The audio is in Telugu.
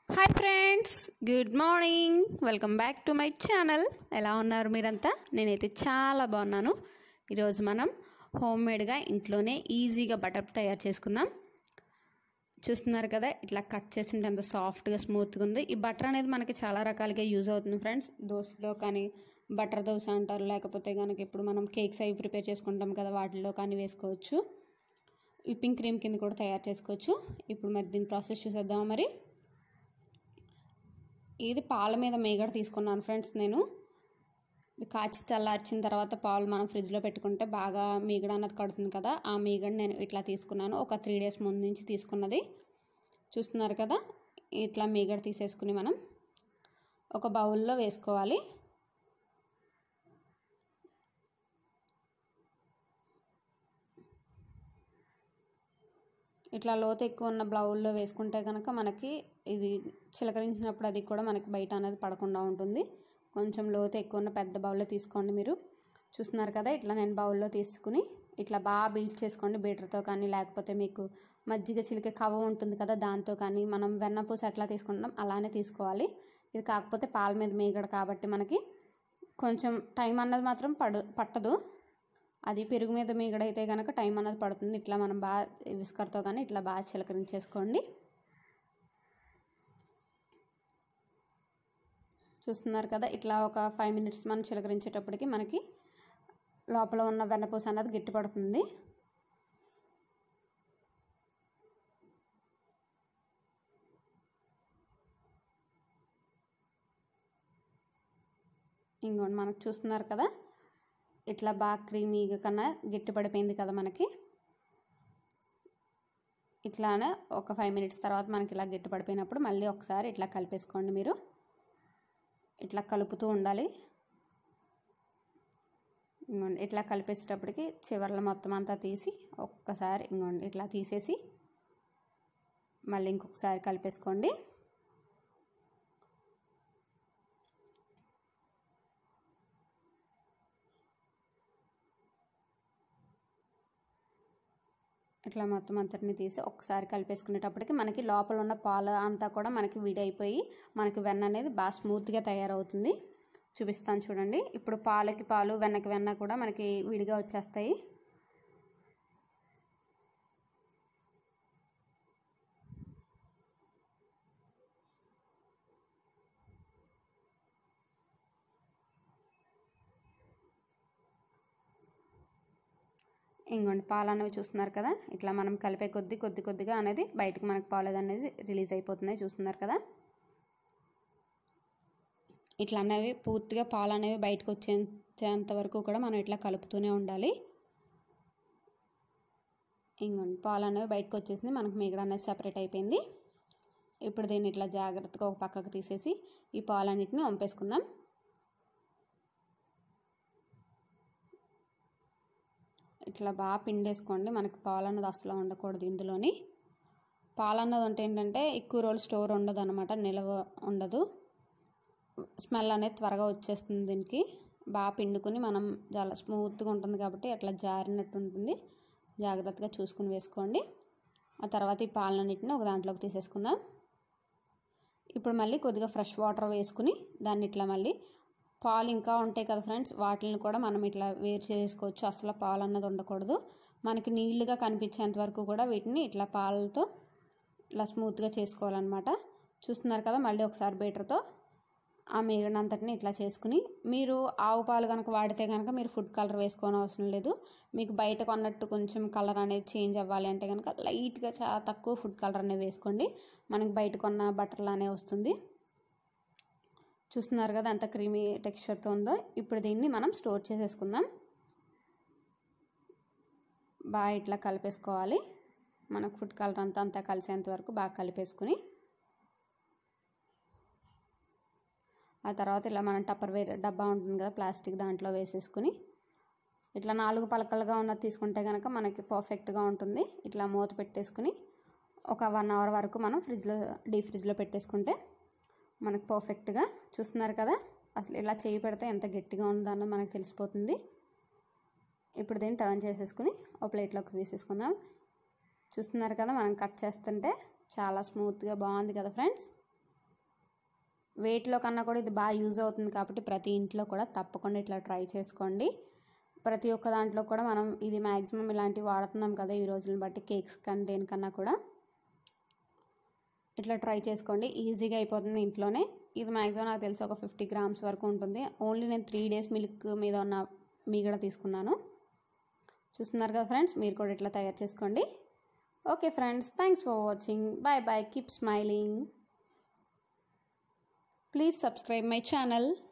hi friends good morning welcome back to my channel ఎలా ఉన్నారు మీరంతా నేనైతే చాలా బాగున్నాను ఈరోజు మనం హోమ్ మేడ్గా ఇంట్లోనే ఈజీగా బటర్ తయారు చేసుకుందాం చూస్తున్నారు కదా ఇట్లా కట్ చేసింటే అంత సాఫ్ట్గా స్మూత్గా ఉంది ఈ బటర్ అనేది మనకి చాలా రకాలుగా యూజ్ అవుతుంది ఫ్రెండ్స్ దోశలో కానీ బటర్ దోశ అంటారు లేకపోతే కనుక ఇప్పుడు మనం కేక్స్ అవి ప్రిపేర్ చేసుకుంటాం కదా వాటిలో కానీ వేసుకోవచ్చు విప్పింగ్ క్రీమ్ కింద కూడా తయారు చేసుకోవచ్చు ఇప్పుడు మరి దీని ప్రాసెస్ చూసేద్దాం మరి ఇది పాల మీద మేగడ తీసుకున్నాను ఫ్రెండ్స్ నేను ఇది కాచి చల్లార్చిన తర్వాత పాలు మనం ఫ్రిడ్జ్లో పెట్టుకుంటే బాగా మీగడ అన్నది కడుతుంది కదా ఆ మీగడ నేను ఇట్లా తీసుకున్నాను ఒక త్రీ డేస్ ముందు నుంచి తీసుకున్నది చూస్తున్నారు కదా ఇట్లా మీగడ తీసేసుకుని మనం ఒక బౌల్లో వేసుకోవాలి ఇట్లా లోతు ఎక్కువ ఉన్న బ్లౌల్లో వేసుకుంటే కనుక మనకి ఇది చిలకరించినప్పుడు అది కూడా మనకి బయట అనేది పడకుండా ఉంటుంది కొంచెం లోతు ఎక్కువ ఉన్న పెద్ద బౌల్లో తీసుకోండి మీరు చూస్తున్నారు కదా ఇట్లా నేను బౌల్లో తీసుకుని ఇట్లా బాగా బీట్ చేసుకోండి బీటర్తో కానీ లేకపోతే మీకు మజ్జిగ చిలికే కవ ఉంటుంది కదా దాంతో కానీ మనం వెన్నపూస ఎట్లా తీసుకుంటాం అలానే తీసుకోవాలి ఇది కాకపోతే పాల మీద మీగడ కాబట్టి మనకి కొంచెం టైం అన్నది మాత్రం పడు పట్టదు అది పెరుగు మీద మీగడైతే కనుక టైం అన్నది పడుతుంది ఇట్లా మనం బాగా విస్కర్తో కానీ ఇట్లా బాగా చిలకరించేసుకోండి చూస్తున్నారు కదా ఇట్లా ఒక ఫైవ్ మినిట్స్ మనం చిలకరించేటప్పటికి మనకి లోపల ఉన్న వెన్నపూస అన్నది గట్టిపడుతుంది ఇంకోండి మనకు చూస్తున్నారు కదా ఇట్లా బాగా క్రీమీగా కన్నా గట్టిపడిపోయింది కదా మనకి ఇట్లానే ఒక ఫైవ్ మినిట్స్ తర్వాత మనకి ఇలా గట్టిపడిపోయినప్పుడు మళ్ళీ ఒకసారి ఇట్లా కలిపేసుకోండి మీరు ఇట్లా కలుపుతూ ఉండాలి ఇంకోండి ఇట్లా కలిపేసేటప్పటికి చివర్ల మొత్తం అంతా తీసి ఒక్కసారి ఇంకోండి ఇట్లా తీసేసి మళ్ళీ ఇంకొకసారి కలిపేసుకోండి ఇట్లా మొత్తం అంతటిని తీసి ఒకసారి కలిపేసుకునేటప్పటికి మనకి లోపల ఉన్న పాలు అంతా కూడా మనకి విడైపోయి మనకి వెన్న అనేది బాగా స్మూత్గా తయారవుతుంది చూపిస్తాను చూడండి ఇప్పుడు పాలకి పాలు వెన్నకి వెన్న కూడా మనకి విడిగా వచ్చేస్తాయి ఇంకోండి పాలు అనేవి చూస్తున్నారు కదా ఇట్లా మనం కలిపే కొద్ది కొద్ది కొద్దిగా అనేది బయటకు మనకు పాలు అనేది రిలీజ్ అయిపోతున్నాయి చూస్తున్నారు కదా ఇట్లా అనేవి పూర్తిగా పాలు అనేవి బయటకు వచ్చేంత వరకు కూడా మనం ఇట్లా కలుపుతూనే ఉండాలి ఇంకోండి పాలు అనేవి బయటకు వచ్చేసింది మనకు మిగడ అనేది సెపరేట్ అయిపోయింది ఇప్పుడు దీన్ని ఇట్లా జాగ్రత్తగా ఒక పక్కకు తీసేసి ఈ పాలన్నిటిని వంపేసుకుందాం ఇట్లా బాగా పిండేసుకోండి మనకి పాలు అన్నది అసలు ఉండకూడదు ఇందులోని పాలు అన్నది అంటే ఏంటంటే ఎక్కువ రోజులు స్టోర్ ఉండదు అనమాట నిల్వ ఉండదు స్మెల్ అనేది త్వరగా వచ్చేస్తుంది దీనికి బాగా పిండుకుని మనం చాలా స్మూత్గా ఉంటుంది కాబట్టి అట్లా జారినట్టు ఉంటుంది జాగ్రత్తగా చూసుకుని వేసుకోండి ఆ తర్వాత ఈ పాలన్నిటిని ఒక దాంట్లోకి తీసేసుకుందాం ఇప్పుడు మళ్ళీ కొద్దిగా ఫ్రెష్ వాటర్ వేసుకుని దాన్ని ఇట్లా మళ్ళీ పాలు ఇంకా ఉంటాయి కదా ఫ్రెండ్స్ వాటిని కూడా మనం ఇట్లా వేరు చేసుకోవచ్చు అసలు పాలు అన్నది ఉండకూడదు మనకి నీళ్లుగా కనిపించేంత వరకు కూడా వీటిని ఇట్లా పాలతో ఇట్లా స్మూత్గా చేసుకోవాలన్నమాట చూస్తున్నారు కదా మళ్ళీ ఒకసారి బీటర్తో ఆ మేగడంతటిని ఇట్లా చేసుకుని మీరు ఆవు పాలు కనుక వాడితే కనుక మీరు ఫుడ్ కలర్ వేసుకోని అవసరం లేదు మీకు బయట కొన్నట్టు కొంచెం కలర్ అనేది చేంజ్ అవ్వాలి అంటే కనుక లైట్గా చాలా తక్కువ ఫుడ్ కలర్ అనేది వేసుకోండి మనకి బయట కొన్న బట్టర్లు అనేవి వస్తుంది చూస్తున్నారు కదా ఎంత క్రీమీ టెక్స్చర్తో ఉందో ఇప్పుడు దీన్ని మనం స్టోర్ చేసేసుకుందాం బాగా ఇట్లా కలిపేసుకోవాలి మనకు ఫుడ్ కలర్ అంతా అంతా కలిసేంత వరకు బాగా కలిపేసుకుని ఆ తర్వాత ఇలా మనం టప్పర్ వేర్ డబ్బా ఉంటుంది కదా ప్లాస్టిక్ దాంట్లో వేసేసుకుని ఇట్లా నాలుగు పలకలుగా ఉన్నది తీసుకుంటే కనుక మనకి పర్ఫెక్ట్గా ఉంటుంది ఇట్లా మూత పెట్టేసుకుని ఒక వన్ అవర్ వరకు మనం ఫ్రిడ్జ్లో డీప్ ఫ్రిడ్జ్లో పెట్టేసుకుంటే మనకు పర్ఫెక్ట్గా చూస్తున్నారు కదా అసలు ఇలా చేయి పెడితే ఎంత గట్టిగా ఉందో అన్నది మనకు తెలిసిపోతుంది ఇప్పుడు దీన్ని టర్న్ చేసేసుకుని ఒక ప్లేట్లోకి వేసేసుకుందాం చూస్తున్నారు కదా మనం కట్ చేస్తుంటే చాలా స్మూత్గా బాగుంది కదా ఫ్రెండ్స్ వెయిట్లో కన్నా కూడా ఇది బాగా యూజ్ అవుతుంది కాబట్టి ప్రతి ఇంట్లో కూడా తప్పకుండా ఇట్లా ట్రై చేసుకోండి ప్రతి ఒక్క దాంట్లో కూడా మనం ఇది మ్యాక్సిమం ఇలాంటివి వాడుతున్నాం కదా ఈ రోజులను బట్టి కేక్స్ కానీ దేనికన్నా కూడా ఇట్లా ట్రై చేసుకోండి ఈజీగా అయిపోతుంది ఇంట్లోనే ఇది మ్యాక్సిమం నాకు తెలిసి ఒక ఫిఫ్టీ గ్రామ్స్ వరకు ఉంటుంది ఓన్లీ నేను త్రీ డేస్ మిల్క్ మీద ఉన్న మీగడ తీసుకున్నాను చూస్తున్నారు కదా ఫ్రెండ్స్ మీరు కూడా ఇట్లా తయారు చేసుకోండి okay friends thanks for watching bye bye keep smiling please subscribe my channel